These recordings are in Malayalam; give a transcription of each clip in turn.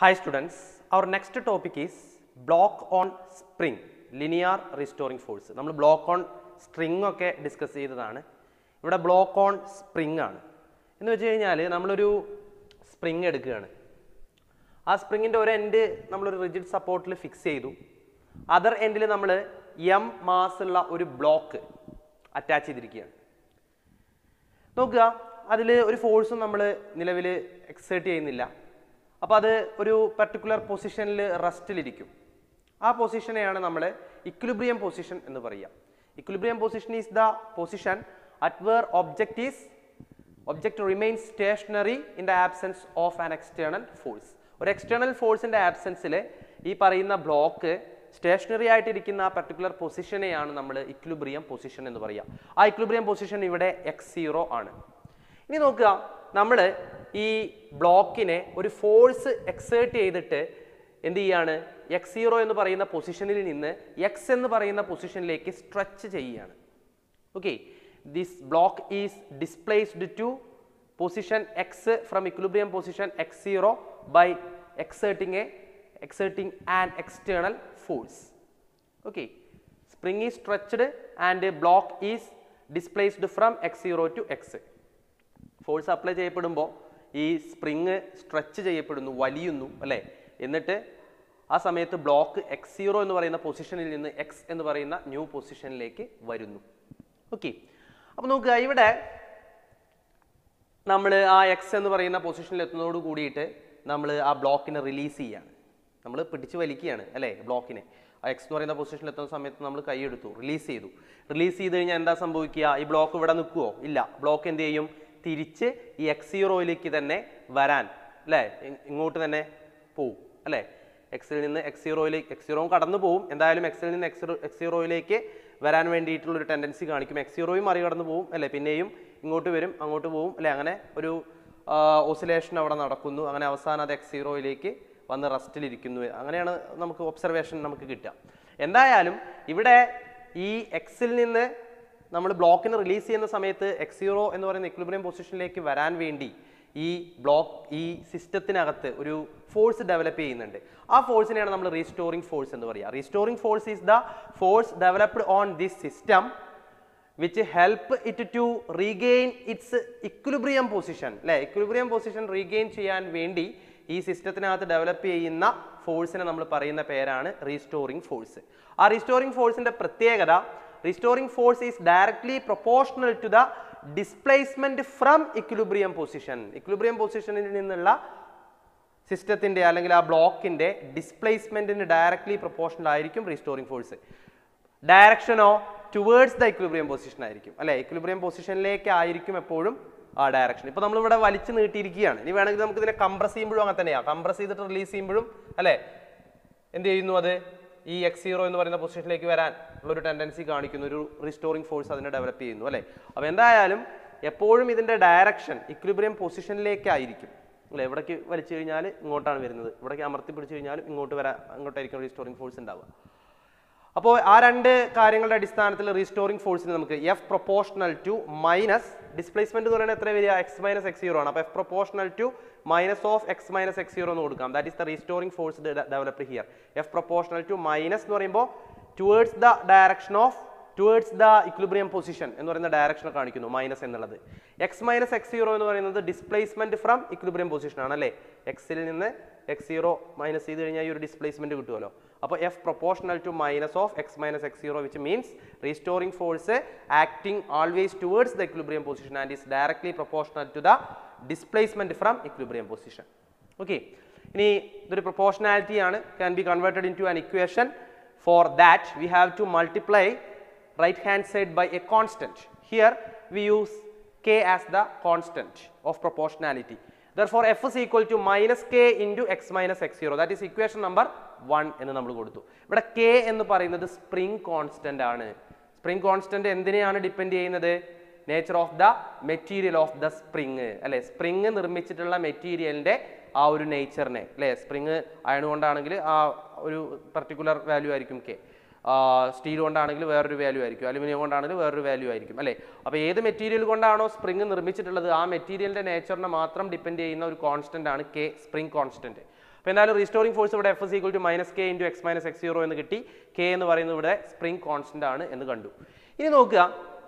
Hi students, our next topic is block on spring, linear restoring force. നമ്മൾ ബ്ലോക്ക് ഓൺ സ്ട്രിങ് ഒക്കെ ഡിസ്കസ് ചെയ്തതാണ് ഇവിടെ ബ്ലോക്ക് ഓൺ സ്പ്രിങ് ആണ് എന്ന് വെച്ച് കഴിഞ്ഞാൽ നമ്മളൊരു സ്പ്രിങ് എടുക്കുകയാണ് ആ സ്പ്രിങ്ങിൻ്റെ ഒരു എൻഡ് നമ്മളൊരു റിജിഡ് സപ്പോർട്ടിൽ ഫിക്സ് ചെയ്തു അതർ എൻഡിൽ നമ്മൾ എം മാസ് ഉള്ള ഒരു ബ്ലോക്ക് അറ്റാച്ച് ചെയ്തിരിക്കുകയാണ് നോക്കുക അതിൽ ഒരു ഫോഴ്സും നമ്മൾ നിലവിൽ എക്സേർട്ട് ചെയ്യുന്നില്ല അപ്പോൾ അത് ഒരു പർട്ടിക്കുലർ പൊസിഷനിൽ റെസ്റ്റിലിരിക്കും ആ പൊസിഷനെയാണ് നമ്മൾ ഇക്വിലിബ്രിയം പൊസിഷൻ എന്ന് പറയുക equilibrium position is the position at where object is object remain stationary in the absence of an external force ഒരു എക്സ്റ്റേണൽ ഫോഴ്സിൻ്റെ ആബ്സെൻസിൽ ഈ പറയുന്ന ബ്ലോക്ക് സ്റ്റേഷനറി ആയിട്ടിരിക്കുന്ന ആ പർട്ടിക്കുലർ പൊസിഷനെയാണ് നമ്മൾ ഇക്വിലിബ്രിയം പൊസിഷൻ എന്ന് പറയുക ആ ഇക്വിലിബ്രിയം പൊസിഷൻ ഇവിടെ എക്സ് സീറോ ആണ് ഇനി നോക്കുക നമ്മൾ ഈ ബ്ലോക്കിനെ ഒരു ഫോഴ്സ് എക്സേർട്ട് ചെയ്തിട്ട് എന്ത് ചെയ്യാണ് എക്സ് സീറോ എന്ന് പറയുന്ന പൊസിഷനിൽ നിന്ന് എക്സ് എന്ന് പറയുന്ന പൊസിഷനിലേക്ക് സ്ട്രെച്ച് ചെയ്യുകയാണ് okay this block is displaced to position x from equilibrium position x0 by exerting a exerting an external force okay spring is stretched and a block is displaced from x0 to x force apply ചെയ്യപ്പെടുമ്പോൾ ഈ സ്പ്രിങ് സ്ട്രെച്ച് ചെയ്യപ്പെടുന്നു വലിയുന്നു അല്ലേ എന്നിട്ട് ആ സമയത്ത് ബ്ലോക്ക് എക്സ് സീറോ എന്ന് പറയുന്ന പൊസിഷനിൽ നിന്ന് എക്സ് എന്ന് പറയുന്ന ന്യൂ പൊസിഷനിലേക്ക് വരുന്നു ഓക്കെ അപ്പോൾ നോക്കുക ഇവിടെ നമ്മൾ ആ എക്സ് എന്ന് പറയുന്ന പൊസിഷനിൽ എത്തുന്നതോട് കൂടിയിട്ട് നമ്മൾ ആ ബ്ലോക്കിനെ റിലീസ് ചെയ്യാണ് നമ്മൾ പിടിച്ച് വലിക്കുകയാണ് അല്ലേ ബ്ലോക്കിനെ ആ എക്സ് എന്ന് പറയുന്ന പൊസിഷനിൽ എത്തുന്ന സമയത്ത് നമ്മൾ കൈയെടുത്തു റിലീസ് ചെയ്തു റിലീസ് ചെയ്ത് കഴിഞ്ഞാൽ എന്താ സംഭവിക്കുക ഈ ബ്ലോക്ക് ഇവിടെ നിൽക്കുമോ ഇല്ല ബ്ലോക്ക് എന്ത് ചെയ്യും തിരിച്ച് ഈ എക്സ് സീറോയിലേക്ക് തന്നെ വരാൻ അല്ലേ ഇ- ഇങ്ങോട്ട് തന്നെ പോവും അല്ലേ എക്സിൽ നിന്ന് എക്സ് സീറോയിലേക്ക് എക്സ് സീറോയും കടന്നു പോവും എന്തായാലും എക്സിൽ നിന്ന് എക്സ് എക്സ് സീറോയിലേക്ക് വരാൻ വേണ്ടിയിട്ടുള്ള ഒരു ടെൻഡൻസി കാണിക്കും എക്സ് സീറോയും മറികടന്ന് പോവും അല്ലേ പിന്നെയും ഇങ്ങോട്ട് വരും അങ്ങോട്ട് പോവും അല്ലേ അങ്ങനെ ഒരു ഓസിലേഷൻ അവിടെ നടക്കുന്നു അങ്ങനെ അവസാനം അത് എക്സ് സീറോയിലേക്ക് വന്ന് റെസ്റ്റിലിരിക്കുന്നു അങ്ങനെയാണ് നമുക്ക് ഒബ്സർവേഷൻ നമുക്ക് കിട്ടുക എന്തായാലും ഇവിടെ ഈ എക്സിൽ നിന്ന് നമ്മൾ ബ്ലോക്കിനെ റിലീസ് ചെയ്യുന്ന സമയത്ത് എക്സ് സീറോ എന്ന് പറയുന്ന എക്വിലിബ്രിയം പൊസിഷനിലേക്ക് വരാൻ വേണ്ടി ഈ ബ്ലോക്ക് ഈ സിസ്റ്റത്തിനകത്ത് ഒരു ഫോഴ്സ് ഡെവലപ്പ് ചെയ്യുന്നുണ്ട് ആ ഫോഴ്സിനെയാണ് നമ്മൾ റീസ്റ്റോറിംഗ് ഫോഴ്സ് എന്ന് പറയുക restoring force is the force developed on this system which help it to regain its equilibrium position അല്ലെ ഇക്വിലിബ്രിയം പൊസിഷൻ റീഗെയിൻ ചെയ്യാൻ വേണ്ടി ഈ സിസ്റ്റത്തിനകത്ത് ഡെവലപ്പ് ചെയ്യുന്ന ഫോഴ്സിനെ നമ്മൾ പറയുന്ന പേരാണ് റീസ്റ്റോറിംഗ് ഫോഴ്സ് ആ റീസ്റ്റോറിംഗ് ഫോഴ്സിന്റെ പ്രത്യേകത restoring force is directly proportional to the displacement from equilibrium position equilibrium പൊസിഷനിൽ നിന്നുള്ള സിസ്റ്റത്തിന്റെ അല്ലെങ്കിൽ ആ ബ്ലോക്കിന്റെ ഡിസ്പ്ലേസ്മെന്റിന് ഡയറക്ട്ലി പ്രൊപ്പോർഷണൽ ആയിരിക്കും റീസ്റ്റോറിംഗ് ഫോഴ്സ് ഡയറക്ഷനോ ടുവേർഡ്സ് ദ ഇക്വിലിബ്രിയം പൊസിഷൻ ആയിരിക്കും അല്ലെ ഇക്വിലിബ്രിയം പൊസിഷനിലേക്ക് ആയിരിക്കും എപ്പോഴും ആ ഡയറക്ഷൻ ഇപ്പൊ നമ്മൾ ഇവിടെ വലിച്ചു നീട്ടിയിരിക്കുകയാണ് ഇനി വേണമെങ്കിൽ നമുക്ക് ഇതിനെ കംപ്രസ് ചെയ്യുമ്പോഴും അങ്ങനെ തന്നെയാണ് കംപ്രസ് ചെയ്തിട്ട് റിലീസ് ചെയ്യുമ്പോഴും അല്ലെ എന്ത് ചെയ്യുന്നു അത് ഈ എക്സ് സീറോ എന്ന് പറയുന്ന പൊസിഷനിലേക്ക് വരാൻ ഉള്ള ഒരു ടെൻഡൻസി കാണിക്കുന്നു ഒരു റിസ്റ്റോറിംഗ് ഫോഴ്സ് അതിനെ ഡെവലപ്പ് ചെയ്യുന്നു അല്ലേ അപ്പോൾ എന്തായാലും എപ്പോഴും ഇതിന്റെ ഡയറക്ഷൻ ഇക്വിലിബ്രിയം പൊസിഷനിലേക്കായിരിക്കും അല്ലേ ഇവിടേക്ക് വലിച്ചു കഴിഞ്ഞാൽ ഇങ്ങോട്ടാണ് വരുന്നത് ഇവിടേക്ക് അമർത്തി പിടിച്ചു കഴിഞ്ഞാലും ഇങ്ങോട്ട് വരാൻ അങ്ങോട്ടായിരിക്കും റീസ്റ്റോറിംഗ് ഫോഴ്സ് ഉണ്ടാവുക അപ്പോൾ ആ രണ്ട് കാര്യങ്ങളുടെ അടിസ്ഥാനത്തിൽ റീസ്റ്റോറിംഗ് ഫോഴ്സിന് നമുക്ക് F proportional to minus displacement എന്ന് പറയുന്നത് എത്ര വരിക എക്സ് മൈനസ് എക്സ് സീറോ ആണ് അപ്പോൾ F proportional to minus of X minus X zero എന്ന് കൊടുക്കാം that is the restoring force developed here F proportional to minus എന്ന് പറയുമ്പോൾ towards the direction of towards the equilibrium position എന്ന് പറയുന്ന ഡയറക്ഷൻ കാണിക്കുന്നു മൈനസ് എന്നുള്ളത് എക്സ് മൈനസ് എക്സ് സീറോ എന്ന് പറയുന്നത് ഡിസ്പ്ലേസ്മെന്റ് ഫ്രം ഇക്വിലിബ്രിയം പൊസിഷൻ ആണ് അല്ലേ എക്സിൽ നിന്ന് എക്സ് സീറോ മൈനസ് ചെയ്ത് കഴിഞ്ഞാൽ ഈ ഒരു ഡിസ്പ്ലേസ്മെന്റ് കിട്ടുമല്ലോ അപ്പോൾ F proportional to minus of X minus X zero which means restoring force acting always towards the equilibrium position and is directly proportional to the displacement from equilibrium position okay ഇനി ഇതൊരു പ്രൊപ്പോർഷണാലിറ്റി ആണ് can be converted into an equation for that we have to multiply right hand side by a constant. Here we use k as the constant of proportionality. Therefore, f is equal to minus k into x minus x0. That is equation number 1 എന്ന് നമ്മൾ കൊടുത്തു ഇവിടെ k എന്ന് പറയുന്നത് സ്പ്രിംഗ് കോൺസ്റ്റന്റ് ആണ് സ്പ്രിംഗ് കോൺസ്റ്റന്റ് എന്തിനെയാണ് ഡിപ്പെൻഡ് ചെയ്യുന്നത് nature of the material of the spring അല്ലെ സ്പ്രിങ് നിർമ്മിച്ചിട്ടുള്ള മെറ്റീരിയലിന്റെ ആ ഒരു നേച്ചറിനെ അല്ലെ സ്പ്രിങ് അയൺ കൊണ്ടാണെങ്കിൽ ആ ഒരു പർട്ടിക്കുലർ വാല്യൂ ആയിരിക്കും കെ സ്റ്റീൽ കൊണ്ടാണെങ്കിൽ വേറൊരു വാല്യൂ ആയിരിക്കും അലുമിനിയം കൊണ്ടാണെങ്കിൽ വേറൊരു വാല്യൂ ആയിരിക്കും അല്ലേ അപ്പോൾ ഏത് മെറ്റീരിയൽ കൊണ്ടാണോ സ്പ്രിങ് നിർമ്മിച്ചിട്ടുള്ളത് ആ മെറ്റീരിയലിന്റെ നേച്ചറിനെ മാത്രം ഡിപ്പെൻഡ് ചെയ്യുന്ന ഒരു കോൺസ്റ്റന്റ് ആണ് കെ സ്പ്രിംഗ് കോൺസ്റ്റന്റ് അപ്പോൾ എന്തായാലും റീസ്റ്റോറിംഗ് ഫോഴ്സ് ഇവിടെ F S equal to minus K into X minus X zero എന്ന് കിട്ടി കെ എന്ന് പറയുന്നത് ഇവിടെ സ്പ്രിംഗ് കോൺസ്റ്റന്റ് ആണ് എന്ന് കണ്ടു ഇനി നോക്കുക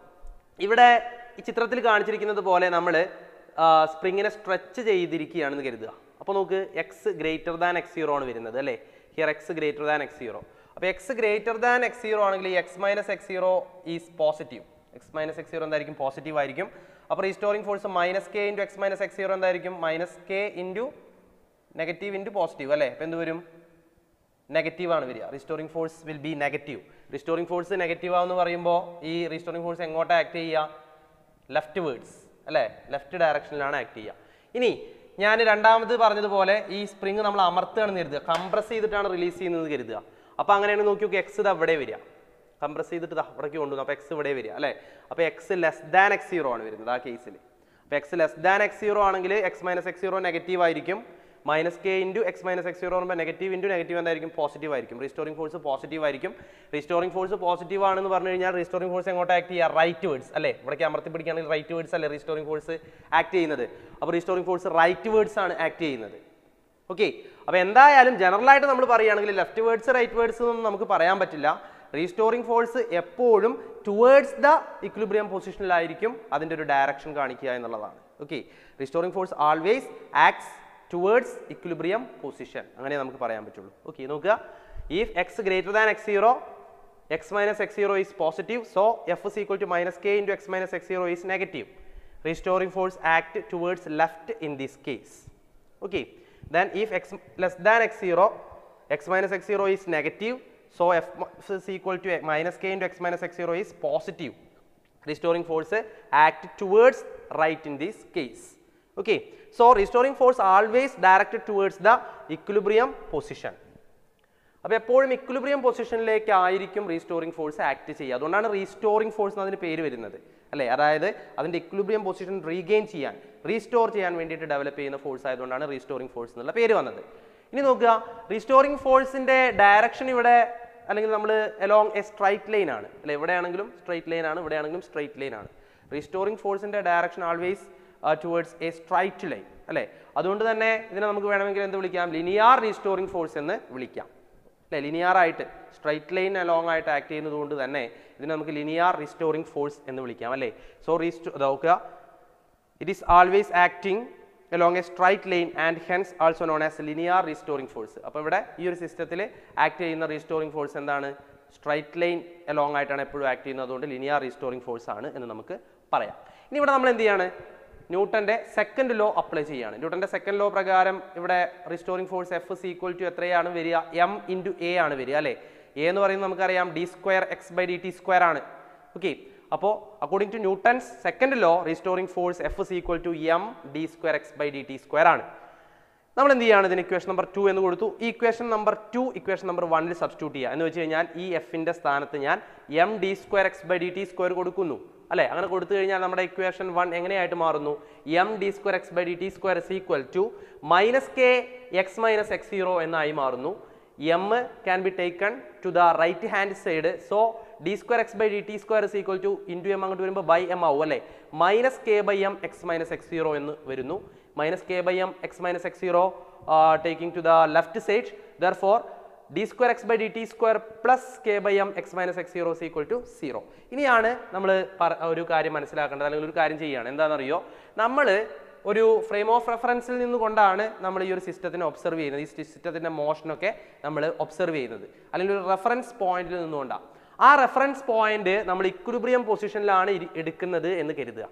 ഇവിടെ ഈ ചിത്രത്തിൽ കാണിച്ചിരിക്കുന്നത് പോലെ നമ്മൾ സ്പ്രിങ്ങിനെ സ്ട്രെച്ച് ചെയ്തിരിക്കുകയാണെന്ന് കരുതുക അപ്പോൾ നോക്ക് X greater than X zero ആണ് വരുന്നത് അല്ലേ here X greater than X zero അപ്പോൾ X greater than X zero ആണെങ്കിൽ ഈ X minus X zero is positive X minus X zero എന്തായിരിക്കും പോസിറ്റീവ് ആയിരിക്കും അപ്പോൾ restoring force minus K into X minus X zero എന്തായിരിക്കും minus K into negative into positive അല്ലേ അപ്പോൾ എന്ത് വരും നെഗറ്റീവ് ആണ് വരിക restoring force will be negative restoring force negative ആണെന്ന് പറയുമ്പോൾ ഈ റിസ്റ്റോറിംഗ് ഫോഴ്സ് എങ്ങോട്ടാണ് ആക്ട് ചെയ്യുക ലെഫ്റ്റ് വേർഡ്സ് അല്ലേ ലെഫ്റ്റ് ഡയറക്ഷനിലാണ് ആക്ട് ചെയ്യുക ഇനി ഞാൻ രണ്ടാമത് പറഞ്ഞതുപോലെ ഈ സ്പ്രിങ് നമ്മൾ അമർത്തുകയാണെന്ന് കരുതുക കംപ്രസ് ചെയ്തിട്ടാണ് റിലീസ് ചെയ്യുന്നത് കരുതുക അപ്പോൾ അങ്ങനെയാണ് നോക്കി നോക്കി എക്സ് ഇത് അവിടെ വരിക കംപ്രസ് ചെയ്തിട്ട് ദാ അവിടേക്ക് കൊണ്ടുവന്നു അപ്പോൾ എക്സ് ഇവിടെ വരിക അല്ലേ അപ്പോൾ X less than X zero ആണ് വരുന്നത് ആ കേസിൽ അപ്പോൾ X less than X zero ആണെങ്കിൽ X minus X zero negative ആയിരിക്കും minus K into X minus X zero പറയുമ്പോൾ നെഗറ്റീവ് ഇൻറ്റു നെഗറ്റീവ് എന്തായിരിക്കും പോസിറ്റീവ് ആയിരിക്കും റീസ്റ്റോറിംഗ് ഫോഴ്സ് പോസിറ്റീവ് ആയിരിക്കും റീസ്റ്റോറിംഗ് ഫോഴ്സ് പോസിറ്റീവ് ആണെന്ന് പറഞ്ഞു കഴിഞ്ഞാൽ റീസ്റ്റോറിംഗ് ഫോഴ്സ് എങ്ങോട്ട് ആക്ട് ചെയ്യുക റൈറ്റ് വേർഡ്സ് അല്ലേ ഇവിടേക്ക് അമർത്തി പിടിക്കുകയാണെങ്കിൽ റൈറ്റ് വേർഡ്സ് അല്ലേ റീസ്റ്റോറിംഗ് ഫോഴ്സ് ആക്ട് ചെയ്യുന്നത് അപ്പോൾ റീസ്റ്റോറിംഗ് ഫോഴ്സ് റൈറ്റ് വേർഡ്സ് ആണ് ആക്ട് ചെയ്യുന്നത് ഓക്കെ അപ്പോൾ എന്തായാലും ജനറൽ ആയിട്ട് നമ്മൾ പറയുകയാണെങ്കിൽ ലെഫ്റ്റ് വേർഡ്സ് റൈറ്റ് വേർഡ്സ് ഒന്നും നമുക്ക് പറയാൻ പറ്റില്ല റീസ്റ്റോറിംഗ് ഫോഴ്സ് എപ്പോഴും ടുവേർഡ്സ് ദ ഇക്വിലിബ്രിയം പൊസിഷനിലായിരിക്കും അതിൻ്റെ ഒരു ഡയറക്ഷൻ കാണിക്കുക എന്നുള്ളതാണ് okay restoring force always acts towards equilibrium position അങ്ങനെ നമുക്ക് പറയാൻ പറ്റുള്ളൂ ഓക്കെ നോക്കുക if X greater than X zero X minus X zero is positive so F is equal to minus K into X minus X zero is negative restoring force act towards left in this case okay then if x less than x0 x minus x0 is negative so f is equal to minus k into x minus x0 is positive restoring force act towards right in this case okay so restoring force always directed towards the equilibrium position അപ്പോൾ എപ്പോഴും ഇക്വിലിബ്രിയം പൊസിഷനിലേക്ക് ആയിരിക്കും റീസ്റ്റോറിംഗ് ഫോഴ്സ് ആക്ട് ചെയ്യുക അതുകൊണ്ടാണ് റീസ്റ്റോറിംഗ് ഫോഴ്സ് എന്നതിന് പേര് വരുന്നത് അല്ലേ അതായത് അതിൻ്റെ ഇക്വിലിബ്രിയം പൊസിഷൻ റീഗെയിൻ ചെയ്യാൻ റീസ്റ്റോർ ചെയ്യാൻ വേണ്ടിയിട്ട് ഡെവലപ്പ് ചെയ്യുന്ന ഫോഴ്സ് ആയതുകൊണ്ടാണ് റീസ്റ്റോറിംഗ് ഫോഴ്സ് എന്നുള്ള പേര് വന്നത് ഇനി നോക്കുക റീസ്റ്റോറിംഗ് ഫോഴ്സിൻ്റെ ഡയറക്ഷൻ ഇവിടെ അല്ലെങ്കിൽ നമ്മൾ എലോങ് എ സ്ട്രൈറ്റ് ലൈൻ ആണ് അല്ലെ എവിടെയാണെങ്കിലും സ്ട്രൈറ്റ് ലൈൻ ആണ് ഇവിടെയാണെങ്കിലും സ്ട്രൈറ്റ് ലൈൻ ആണ് റീസ്റ്റോറിംഗ് ഫോഴ്സിൻ്റെ direction always towards a straight line അല്ലേ അതുകൊണ്ട് തന്നെ ഇതിനെ നമുക്ക് വേണമെങ്കിൽ എന്ത് വിളിക്കാം ലിനിയാർ റീസ്റ്റോറിംഗ് ഫോഴ്സ് എന്ന് വിളിക്കാം അല്ലേ ലിനിയാർ ആയിട്ട് സ്ട്രൈറ്റ് ലൈൻ അലോങ് ആയിട്ട് ആക്ട് ചെയ്യുന്നത് കൊണ്ട് തന്നെ ഇതിനെ നമുക്ക് ലിനിയാർ റിസ്റ്റോറിംഗ് ഫോഴ്സ് എന്ന് വിളിക്കാം അല്ലേ സോ റീസ്റ്റോ നോക്കുക it is always acting along a straight line and hence also known as linear restoring force അപ്പോൾ ഇവിടെ ഈ ഒരു സിസ്റ്റത്തിൽ ആക്ട് ചെയ്യുന്ന റീസ്റ്റോറിംഗ് ഫോഴ്സ് എന്താണ് സ്ട്രൈറ്റ് ലൈൻ അലോങ് ആയിട്ടാണ് എപ്പോഴും ആക്ട് ചെയ്യുന്നത് അതുകൊണ്ട് ലിനിയർ റീസ്റ്റോറിംഗ് ഫോഴ്സ് ആണ് എന്ന് നമുക്ക് പറയാം ഇനി ഇവിടെ നമ്മൾ എന്ത് ചെയ്യാണ് ന്യൂട്ടന്റെ സെക്കൻഡ് ലോ അപ്ലൈ ചെയ്യാണ് ന്യൂട്ടന്റെ സെക്കൻഡ് ലോ പ്രകാരം ഇവിടെ restoring force F is equal to എത്രയാണ് വരിക എം ഇൻറ്റു എ ആണ് വരിക അല്ലേ എ എന്ന് പറയുന്നത് നമുക്കറിയാം D square X by D T square ആണ് ഓക്കെ അപ്പോൾ according to Newton's second law restoring force F is equal to M D square X by D T square ആണ് നമ്മൾ എന്ത് ചെയ്യാണ് ഇതിന് ഇക്വേഷൻ നമ്പർ ടു എന്ന് കൊടുത്തു ഈ equation number two equation number വണ്ണിൽ സബ്സ്റ്റിറ്റ്യൂട്ട് ചെയ്യുക എന്ന് വെച്ച് കഴിഞ്ഞാൽ ഈ എഫിന്റെ സ്ഥാനത്ത് ഞാൻ M D square X by D T square കൊടുക്കുന്നു അല്ലെ അങ്ങനെ കൊടുത്തു കഴിഞ്ഞാൽ നമ്മുടെ ഇക്വേഷൻ വൺ എങ്ങനെയായിട്ട് മാറുന്നു M D square X by D T square is equal to minus K X minus X zero എന്നായി മാറുന്നു M can be taken to the right hand side so D square X by D T square is equal to into M അങ്ങോട്ട് വരുമ്പോൾ ബൈ എം ആവും അല്ലേ minus K by M X minus X zero എന്ന് വരുന്നു minus K by M X minus X zero taking to the left side therefore D square X by D T square plus K by M X minus X zero equal to zero ഇനിയാണ് നമ്മൾ ഒരു കാര്യം മനസ്സിലാക്കേണ്ടത് അല്ലെങ്കിൽ ഒരു കാര്യം ചെയ്യുകയാണ് എന്താണെന്നറിയോ നമ്മൾ ഒരു ഫ്രെയിം ഓഫ് റെഫറൻസിൽ നിന്നുകൊണ്ടാണ് നമ്മൾ ഈ ഒരു സിസ്റ്റത്തിനെ ഒബ്സർവ് ചെയ്യുന്നത് ഈ സിസ്റ്റത്തിൻ്റെ മോഷനൊക്കെ നമ്മൾ ഒബ്സർവ് ചെയ്യുന്നത് അല്ലെങ്കിൽ ഒരു റെഫറൻസ് പോയിന്റിൽ നിന്നുകൊണ്ടാണ് ആ റെഫറൻസ് പോയിന്റ് നമ്മൾ ഇക്വിലിബ്രിയം പൊസിഷനിലാണ് എടുക്കുന്നത് എന്ന് കരുതുക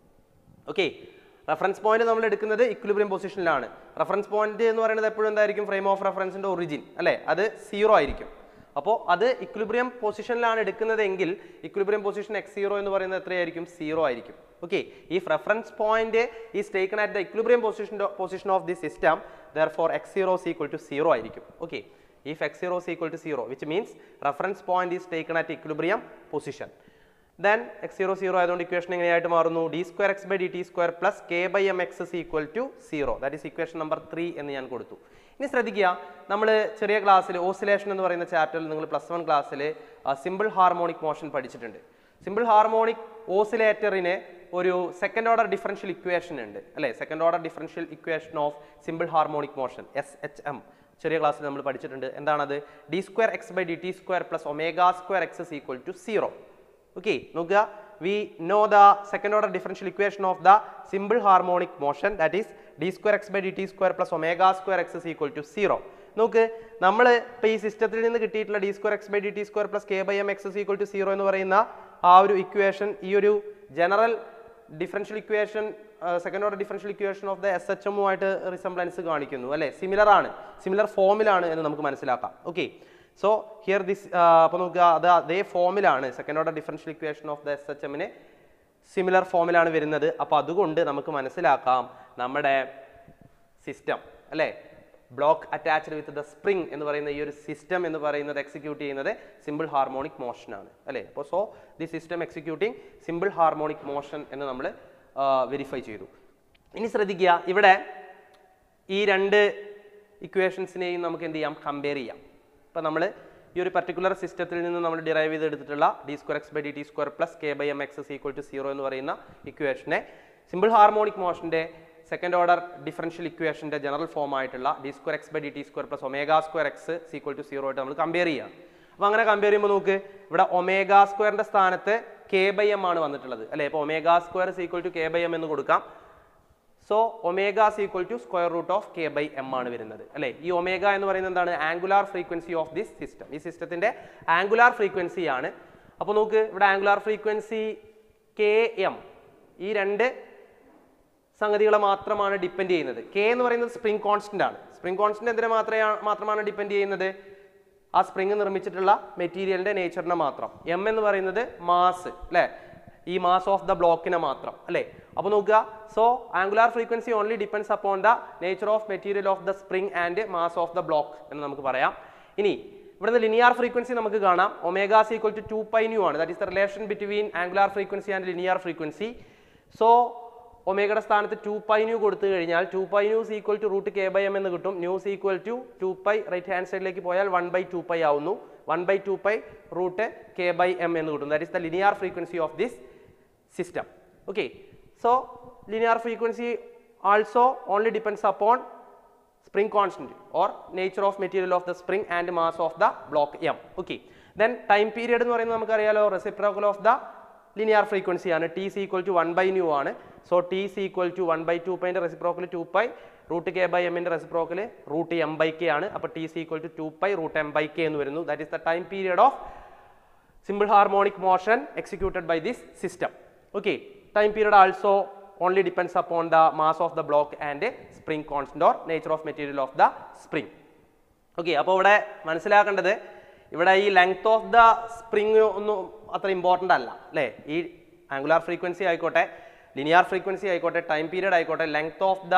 ഓക്കെ റെഫറൻസ് പോയിന്റ് നമ്മൾ എടുക്കുന്നത് ഇക്വിലിബ്രിയം പൊസിഷനിലാണ് റെഫറൻസ് പോയിന്റ് എന്ന് പറയുന്നത് എപ്പോഴും എന്തായിരിക്കും ഫ്രെയിം ഓഫ് റെഫറൻസിന്റെ ഒറിജിൻ അല്ലേ അത് സീറോ ആയിരിക്കും അപ്പോൾ അത് ഇക്വിലിബ്രിയം പൊസിഷനിലാണ് എടുക്കുന്നതെങ്കിൽ ഇക്വിലിബ്രിയം പൊസിഷൻ എക്സ് സീറോ എന്ന് പറയുന്നത് എത്രയായിരിക്കും സീറോ ആയിരിക്കും ഓക്കെ ഈ reference point is taken at the equilibrium position position of the system therefore X zero equal to zero ആയിരിക്കും okay if x0 is equal to 0 which means reference point is taken at equilibrium position then x0 0 ആയതുകൊണ്ട് ഇക്വേഷൻ എങ്ങനെയായിട്ട് മാറുന്നു D square X by D T square plus K by M X is equal to zero that is equation number three എന്ന് ഞാൻ കൊടുത്തു ഇനി ശ്രദ്ധിക്കുക നമ്മൾ ചെറിയ ക്ലാസ്സിൽ ഓസിലേഷൻ എന്ന് പറയുന്ന ചാപ്റ്ററിൽ നിങ്ങൾ പ്ലസ് വൺ ക്ലാസ്സിൽ സിമ്പിൾ ഹാർമോണിക് മോഷൻ പഠിച്ചിട്ടുണ്ട് സിമ്പിൾ ഹാർമോണിക് ഓസിലേറ്ററിനെ ഒരു സെക്കൻഡ് ഓർഡർ ഡിഫറൻഷ്യൽ ഇക്വേഷൻ ഉണ്ട് അല്ലേ second order differential equation of simple harmonic motion S H M ചെറിയ ക്ലാസ്സിൽ നമ്മൾ പഠിച്ചിട്ടുണ്ട് എന്താണത് D square X by D T square plus omega square X is equal to zero okay നോക്കുക we know the second order differential equation of the simple harmonic motion that is D square X by D T square plus omega square X is equal to zero നോക്ക് നമ്മൾ ഇപ്പോൾ ഈ സിസ്റ്റത്തിൽ നിന്ന് കിട്ടിയിട്ടുള്ള D square X by D T square plus K by M X is equal to zero എന്ന് പറയുന്ന ആ ഒരു ഇക്വേഷൻ ഈ ഒരു general differential equation second order differential equation of the S H എമ്മുമായിട്ട് റിസംബ്ലൻസ് കാണിക്കുന്നു അല്ലേ സിമിലർ ആണ് സിമിലർ ഫോമിലാണ് എന്ന് നമുക്ക് മനസ്സിലാക്കാം ഓക്കെ സോ ഹിയർ ദിസ് അപ്പോൾ നോക്കുക അത് അതേ ഫോമിലാണ് second order differential equation of the S H എമ്മിന് സിമിലർ ഫോമിലാണ് വരുന്നത് അപ്പോൾ അതുകൊണ്ട് നമുക്ക് മനസ്സിലാക്കാം നമ്മുടെ സിസ്റ്റം അല്ലേ block attached with the spring എന്ന് പറയുന്ന ഈ ഒരു സിസ്റ്റം എന്ന് പറയുന്നത് എക്സിക്യൂട്ട് ചെയ്യുന്നത് സിമ്പിൾ ഹാർമോണിക് മോഷൻ ആണ് അല്ലേ അപ്പോൾ so the system executing simple harmonic motion എന്ന് നമ്മൾ വെരിഫൈ ചെയ്തു ഇനി ശ്രദ്ധിക്കുക ഇവിടെ ഈ രണ്ട് ഇക്വേഷൻസിനെയും നമുക്ക് എന്ത് ചെയ്യാം കമ്പയർ ചെയ്യാം ഇപ്പം നമ്മൾ ഈ ഒരു പർട്ടിക്കുലർ സിസ്റ്റത്തിൽ നിന്ന് നമ്മൾ ഡിറൈവ് ചെയ്തെടുത്തിട്ടുള്ള D square X by D T square plus K by M X equal to zero എന്ന് പറയുന്ന ഇക്വേഷനെ സിമ്പിൾ ഹാർമോണിക് മോഷൻ്റെ സെക്കൻഡ് ഓർഡർ ഡിഫറൻഷ്യൽ ഇക്വേഷൻ്റെ ജനറൽ ഫോം ആയിട്ടുള്ള D square X by D T square plus omega square X equal to zero ആയിട്ട് നമ്മൾ കമ്പയർ ചെയ്യാം അപ്പോൾ അങ്ങനെ കമ്പയർ ചെയ്യുമ്പോൾ നോക്ക് ഇവിടെ ഒമേഗ സ്ക്വയറിൻ്റെ സ്ഥാനത്ത് കെ ബൈ എം ആണ് വന്നിട്ടുള്ളത് അല്ലേ അപ്പോൾ omega square equal to K by M എന്ന് കൊടുക്കാം so omega equal to square root of K by M ആണ് വരുന്നത് അല്ലേ ഈ ഒമേഗ എന്ന് പറയുന്നത് എന്താണ് angular frequency of this system ഈ സിസ്റ്റത്തിന്റെ ആംഗുലാർ ഫ്രീക്വൻസി ആണ് അപ്പോൾ നോക്ക് ഇവിടെ ആംഗുലാർ ഫ്രീക്വൻസി കെ എം ഈ രണ്ട് സംഗതികളെ മാത്രമാണ് ഡിപ്പെൻഡ് ചെയ്യുന്നത് കെ എന്ന് പറയുന്നത് സ്പ്രിംഗ് കോൺസ്റ്റന്റ് ആണ് സ്പ്രിംഗ് കോൺസ്റ്റന്റ് എന്തിനെ മാത്രമേ മാത്രമാണ് ഡിപ്പെൻഡ് ചെയ്യുന്നത് ആ സ്പ്രിംഗ് നിർമ്മിച്ചിട്ടുള്ള മെറ്റീരിയലിന്റെ നേച്ചറിനെ മാത്രം എം എന്ന് പറയുന്നത് മാസ് അല്ലേ ഈ മാസ് ഓഫ് ദ ബ്ലോക്കിനെ മാത്രം അല്ലേ അപ്പോൾ നോക്കുക so angular frequency only depends upon the nature of material of the spring and mass of the block എന്ന് നമുക്ക് പറയാം ഇനി ഇവിടുന്ന് ലിനിയർ ഫ്രീക്വൻസി നമുക്ക് കാണാം omega's equal to two pi nu ആണ് that is the relation between angular frequency and linear frequency so ഒമേഗയുടെ സ്ഥാനത്ത് ടു പൈ ന്യൂ കൊടുത്തു കഴിഞ്ഞാൽ two pi nu's equal to root K by M എന്ന് കിട്ടും nu's equal to two pi right hand സൈഡിലേക്ക് പോയാൽ വൺ ബൈ ടു പൈ ആവുന്നു one by two pi root K by M എന്ന് കിട്ടും that is the linear frequency of this system okay so linear frequency also only depends upon spring constant or nature of material of the spring and mass of the block m okay then time period എന്ന് പറയുന്നത് നമുക്കറിയാലോ reciprocal of the linear frequency ആണ് t is equal to 1 by nu ആണ് so t is equal to 1 by 2 pi ന്റെ reciprocal 2 pi root K by എമ്മിന്റെ reciprocal root M by K ആണ് അപ്പോൾ T is equal to two pi root M by K എന്ന് വരുന്നു that is the time period of simple harmonic motion executed by this system. Okay, time period also only depends upon the mass of the block and a spring constant or nature of material of the spring. Okay അപ്പോൾ ഇവിടെ മനസ്സിലാക്കേണ്ടത് ഇവിടെ ഈ ലെങ്ത് ഓഫ് ദ സ്പ്രിങ് ഒന്നും അത്ര ഇമ്പോർട്ടൻ്റ് അല്ല അല്ലേ ഈ ആംഗുലാർ ഫ്രീക്വൻസി ആയിക്കോട്ടെ ലിനിയർ ഫ്രീക്വൻസി ആയിക്കോട്ടെ ടൈം പീരീഡ് ആയിക്കോട്ടെ ലെങ്ത് ഓഫ് ദ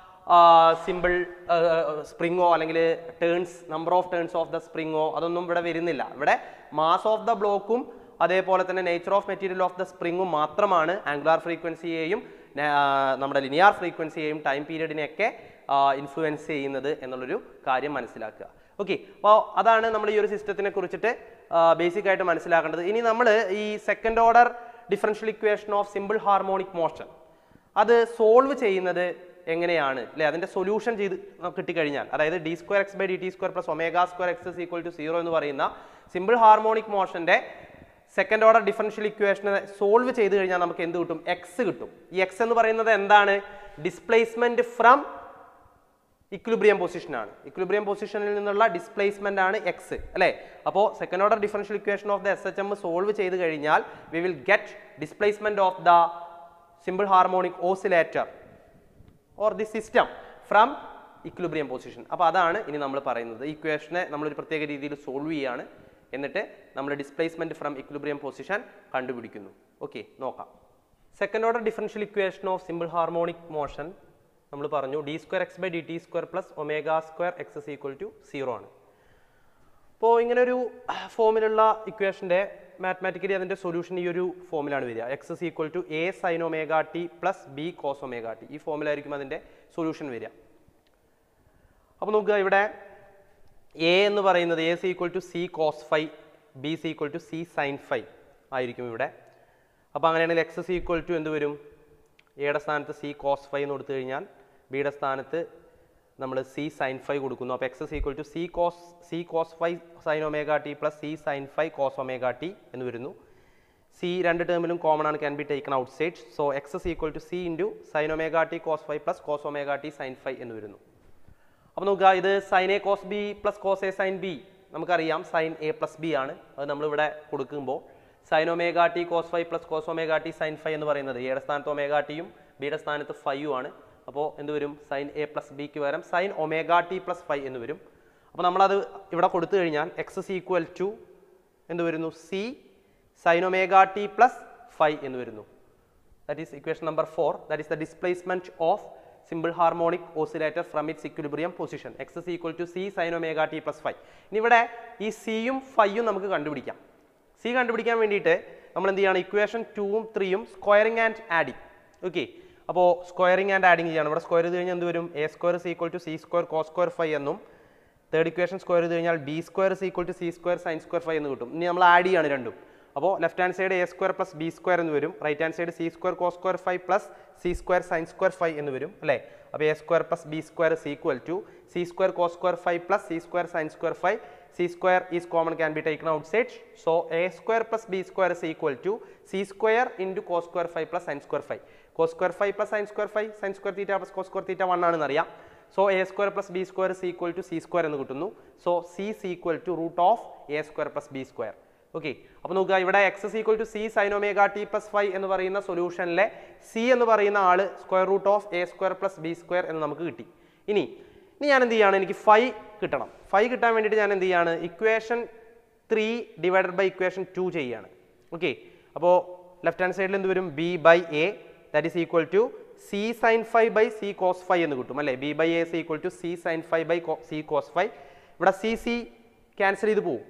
സിമ്പിൾ സ്പ്രിങ്ങോ അല്ലെങ്കിൽ turns number of turns of the സ്പ്രിങ്ങോ അതൊന്നും ഇവിടെ വരുന്നില്ല ഇവിടെ മാസ് ഓഫ് ദ ബ്ലോക്കും അതേപോലെ തന്നെ nature of material of the സ്പ്രിങ്ങും മാത്രമാണ് ആംഗുലാർ ഫ്രീക്വൻസിയെയും നമ്മുടെ ലിനിയർ ഫ്രീക്വൻസിയെയും ടൈം പീരീഡിനെയൊക്കെ ഇൻഫ്ലുവൻസ് ചെയ്യുന്നത് എന്നുള്ളൊരു കാര്യം മനസ്സിലാക്കുക ഓക്കെ അപ്പോൾ അതാണ് നമ്മൾ ഈ ഒരു സിസ്റ്റത്തിനെ കുറിച്ചിട്ട് ബേസിക് ആയിട്ട് മനസ്സിലാക്കേണ്ടത് ഇനി നമ്മൾ ഈ second order differential equation of simple harmonic motion അത് സോൾവ് ചെയ്യുന്നത് എങ്ങനെയാണ് അല്ലെ അതിന്റെ സൊല്യൂഷൻ ചെയ്ത് നമുക്ക് കിട്ടിക്കഴിഞ്ഞാൽ അതായത് D square X by D T square plus omega square X equal to zero എന്ന് പറയുന്ന സിമ്പിൾ ഹാർമോണിക് മോഷന്റെ സെക്കൻഡ് ഓർഡർ ഡിഫറൻഷ്യൽ ഇക്വേഷനെ സോൾവ് ചെയ്ത് കഴിഞ്ഞാൽ നമുക്ക് എന്ത് കിട്ടും എക്സ് കിട്ടും ഈ എക്സ് എന്ന് പറയുന്നത് എന്താണ് ഡിസ്പ്ലേസ്മെന്റ് ഫ്രം ഇക്വിലിബ്രിയം പൊസിഷൻ ആണ് ഇക്വിലിബ്രിയം പൊസിഷനിൽ നിന്നുള്ള ഡിസ്പ്ലേസ്മെന്റ് ആണ് എക്സ് അല്ലേ അപ്പോൾ second order differential equation of the S H M solve ചെയ്ത് കഴിഞ്ഞാൽ we will get displacement of the simple harmonic oscillator or the system from equilibrium position അപ്പോൾ അതാണ് ഇനി നമ്മൾ പറയുന്നത് ഇക്വേഷനെ നമ്മളൊരു പ്രത്യേക രീതിയിൽ സോൾവ് ചെയ്യാണ് എന്നിട്ട് നമ്മൾ ഡിസ്പ്ലേസ്മെന്റ് ഫ്രം ഇക്വിലിബ്രിയം പൊസിഷൻ കണ്ടുപിടിക്കുന്നു ഓക്കെ നോക്കാം second order differential equation of simple harmonic motion നമ്മൾ പറഞ്ഞു D square X by D T square plus omega square X is equal to zero ആണ് അപ്പോൾ ഇങ്ങനെ ഒരു ഫോമിലുള്ള ഇക്വേഷൻ്റെ മാത്തമാറ്റിക്കലി അതിൻ്റെ സൊല്യൂഷൻ ഈ ഒരു ഫോമിലാണ് വരിക X is equal to A sine omega T plus B cos omega T ഈ ഫോമിലായിരിക്കും അതിൻ്റെ സൊല്യൂഷൻ വരിക അപ്പോൾ നോക്കുക ഇവിടെ എ എന്ന് പറയുന്നത് A is equal to C cos phi B is equal to C sine phi ആയിരിക്കും ഇവിടെ അപ്പോൾ അങ്ങനെയാണെങ്കിൽ എക്സ് ഇസ് ഈക്വൽ ടു എന്ത് വരും എയുടെ സ്ഥാനത്ത് സി കോസ് ഫൈവ് എന്ന് കൊടുത്തു കഴിഞ്ഞാൽ ബിയുടെ സ്ഥാനത്ത് നമ്മൾ സി സൈൻ ഫൈവ് കൊടുക്കുന്നു അപ്പോൾ X is equal to C cos C cos phi sine omega T plus C sine phi cos omega T എന്ന് വരുന്നു സി രണ്ട് ടേമിലും കോമൺ ആണ് can be taken outside so X is equal to C into sine omega T cos phi plus cos omega T sine phi എന്ന് വരുന്നു അപ്പോൾ നോക്കുക ഇത് sine A cos B plus cos A sine B നമുക്കറിയാം സൈൻ എ പ്ലസ് ബി ആണ് അത് നമ്മളിവിടെ കൊടുക്കുമ്പോൾ sine omega T cos phi plus cos omega T sine phi എന്ന് പറയുന്നത് എയുടെ സ്ഥാനത്ത് ഒമേഗ ടിയും ബിയുടെ സ്ഥാനത്ത് ഫൈവും ആണ് അപ്പോൾ എന്ത് വരും സൈൻ എ പ്ലസ് ബിക്ക് പകരം sine omega T plus phi എന്ന് വരും അപ്പോൾ നമ്മളത് ഇവിടെ കൊടുത്തു കഴിഞ്ഞാൽ എക്സ് ഇസ് ഈക്വൽ ടു എന്ത് വരുന്നു C sine omega T plus phi എന്ന് വരുന്നു that is equation number 4 that is the displacement of simple harmonic oscillator from its equilibrium position x is equal to c sin omega t plus phi ഇനി ഇവിടെ ഈ സിയും ഫൈയും നമുക്ക് കണ്ടുപിടിക്കാം സി കണ്ടുപിടിക്കാൻ വേണ്ടിയിട്ട് നമ്മൾ എന്ത് ചെയ്യണം ഇക്വേഷൻ ടൂവും ത്രീയും സ്ക്വയറിംഗ് ആൻഡ് ആഡിങ് ഓക്കെ അപ്പോൾ സ്ക്വയറിംഗ് ആൻഡ് ആഡിങ് ചെയ്യണം ഇവിടെ സ്ക്വയർ ചെയ്ത് കഴിഞ്ഞാൽ എന്ത് വരും A square is equal to C square cos square phi എന്നും തേർഡ് ഇക്വേഷൻ സ്ക്വയർ ചെയ്ത് കഴിഞ്ഞാൽ B square is equal to C square sine square phi എന്ന് കിട്ടും ഇനി നമ്മൾ ആഡ് ചെയ്യാണ് രണ്ടും അപ്പോൾ left hand side A square plus B square എന്ന് വരും right hand side C square cos square phi plus C square sine square phi എന്ന് വരും അല്ലേ അപ്പോൾ A square plus B square is equal to C square cos square phi plus C square sine square phi C square is common can be taken outside so A square plus B square is equal to C square into cos square phi plus sine square phi cos square phi plus sine square phi sine square theta plus cos square theta one ആണെന്ന് അറിയാം so A square plus B square is equal to C square എന്ന് കിട്ടുന്നു so C is equal to root of A square plus B square okay അപ്പോൾ നോക്കുക ഇവിടെ X is equal to C sine omega T plus phi എന്ന് പറയുന്ന സൊല്യൂഷനിലെ സി എന്ന് പറയുന്ന ആള് square root of A square plus B square എന്ന് നമുക്ക് കിട്ടി ഇനി ഇനി ഞാൻ എന്ത് ചെയ്യാണ് എനിക്ക് ഫൈവ് കിട്ടണം ഫൈവ് കിട്ടാൻ വേണ്ടിയിട്ട് ഞാൻ എന്ത് ചെയ്യാണ് equation three divided by equation two ചെയ്യാണ് ഓക്കെ അപ്പോൾ ലെഫ്റ്റ് ഹാൻഡ് സൈഡിൽ എന്ത് വരും B by A that is equal to C sine phi by C cos phi എന്ന് കിട്ടും അല്ലേ B by A is equal to C sine phi by C cos phi ഇവിടെ സി സി ക്യാൻസൽ ചെയ്ത് പോകും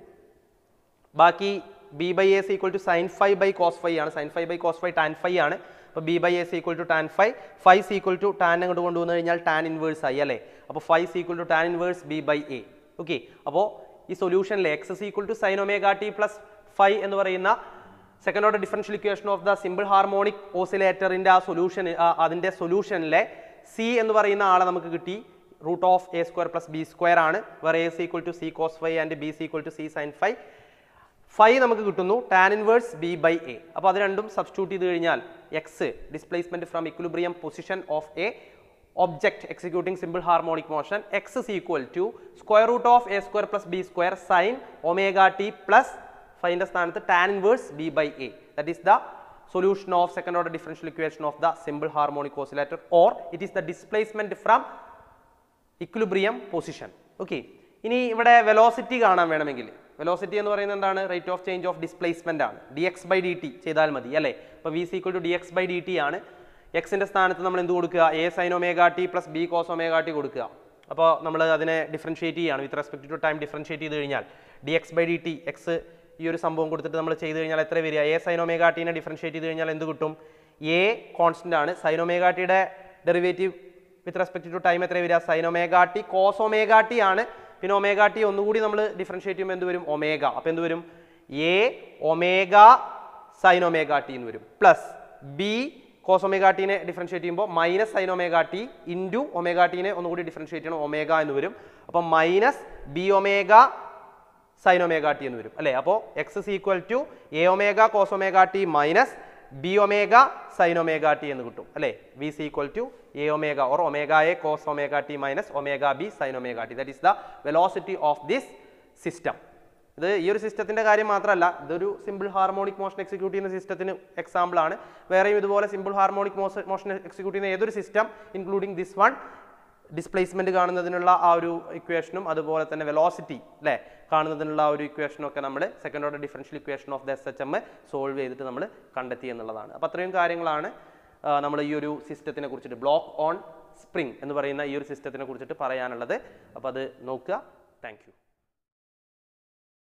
ബാക്കി B by A equal to sine phi by cos phi ആണ് sine phi by cos five tan phi ആണ് അപ്പോൾ B by A equal to tan phi phi equal to tan അങ്ങോട്ട് കൊണ്ടുവന്നു കഴിഞ്ഞാൽ ടാൻ ഇൻവേഴ്സ് ആയി അല്ലേ അപ്പോൾ phi equal to tan inverse B by A okay അപ്പോൾ ഈ സൊല്യൂഷനിലെ X equal to sine omega T plus phi എന്ന് പറയുന്ന second order differential equation of the simple harmonic ഓസിലേറ്ററിന്റെ ആ സൊല്യൂഷൻ അതിന്റെ സൊല്യൂഷനിലെ സി എന്ന് പറയുന്ന ആളെ നമുക്ക് കിട്ടി root of A square plus B square ആണ് വേറെ A equal to C cos phi and B equal to C sine phi phi നമുക്ക് കിട്ടുന്നു tan inverse B by A അപ്പോൾ അത് രണ്ടും സബ്സ്റ്റിറ്റ്യൂട്ട് ചെയ്ത് കഴിഞ്ഞാൽ X displacement from equilibrium position of a object executing simple harmonic motion X is equal to square root of A square plus B square sine omega T plus ഫൈൻ്റെ സ്ഥാനത്ത് tan inverse B by A that is the solution of second order differential equation of the simple harmonic oscillator or it is the displacement from equilibrium position okay ഇനി ഇവിടെ വെലോസിറ്റി കാണാൻ വേണമെങ്കിൽ വെലോസിറ്റി എന്ന് പറയുന്നത് എന്താണ് rate of change of displacement ആണ് D X by D T ചെയ്താൽ മതി അല്ലേ അപ്പോൾ V is equal to D X by D T ആണ് എക്സിന്റെ സ്ഥാനത്ത് നമ്മൾ എന്ത് കൊടുക്കുക A sine omega T plus B cos omega T കൊടുക്കുക അപ്പോൾ നമ്മൾ അതിനെ ഡിഫറൻഷിയേറ്റ് ചെയ്യുകയാണ് with respect to time differentiate ചെയ്ത് കഴിഞ്ഞാൽ D X by D T X ഈ ഒരു സംഭവം കൊടുത്തിട്ട് നമ്മൾ ചെയ്ത് കഴിഞ്ഞാൽ എത്ര വരിക എ സൈൻ ഒമേഗ ടീനെ ഡിഫറൻഷിയേറ്റ് ചെയ്ത് കഴിഞ്ഞാൽ എന്ത് കിട്ടും എ കോൺസ്റ്റന്റ് ആണ് സൈൻ ഒമേഗ ടിയുടെ derivative with respect to time എത്ര വരിക sine omega T cos omega T ആണ് പിന്നെ ഒമേഗ ടി ഒന്നുകൂടി നമ്മൾ ഡിഫറൻഷിയേറ്റ് ചെയ്യുമ്പോൾ എന്ത് വരും ഒമേഗ അപ്പോൾ എന്ത് വരും A omega sine omega T എന്ന് വരും പ്ലസ് ബി കോസ് ഒമേഗ ടീനെ ഡിഫറൻഷിയേറ്റ് ചെയ്യുമ്പോൾ minus sine omega T into omega ടീനെ ഒന്നുകൂടി ഡിഫറൻഷിയേറ്റ് ചെയ്യണം ഒമേഗ എന്ന് വരും അപ്പോൾ minus B omega sine omega T എന്ന് വരും അല്ലേ അപ്പോൾ X is equal to A omega cos omega T minus B omega sine omega T എന്ന് കിട്ടും അല്ലേ V is equal to A omega or omega A cos omega T minus omega B sine omega T that is the velocity of this system ഇത് ഈ ഒരു സിസ്റ്റത്തിന്റെ കാര്യം മാത്രമല്ല ഇതൊരു സിമ്പിൾ ഹാർമോണിക് മോഷൻ എക്സിക്യൂട്ട് ചെയ്യുന്ന സിസ്റ്റത്തിന് എക്സാമ്പിൾ ആണ് വേറെയും ഇതുപോലെ സിമ്പിൾ ഹാർമോണിക് മോഷൻ എക്സിക്യൂട്ട് ചെയ്യുന്ന ഏതൊരു system including this one displacement കാണുന്നതിനുള്ള ആ ഒരു ഇക്വേഷനും അതുപോലെ തന്നെ വെലോസിറ്റി അല്ലേ കാണുന്നതിനുള്ള ആ ഒരു ഇക്വേഷനും ഒക്കെ നമ്മൾ second order differential equation of the S H M solve ചെയ്തിട്ട് നമ്മൾ കണ്ടെത്തി എന്നുള്ളതാണ് അപ്പോൾ അത്രയും കാര്യങ്ങളാണ് നമ്മൾ ഈ ഒരു സിസ്റ്റത്തിനെ കുറിച്ചിട്ട് ബ്ലോക്ക് ഓൺ സ്പ്രിംഗ് എന്ന് പറയുന്ന ഈ ഒരു സിസ്റ്റത്തിനെ കുറിച്ചിട്ട് പറയാനുള്ളത് അപ്പോൾ അത് നോക്കുക താങ്ക്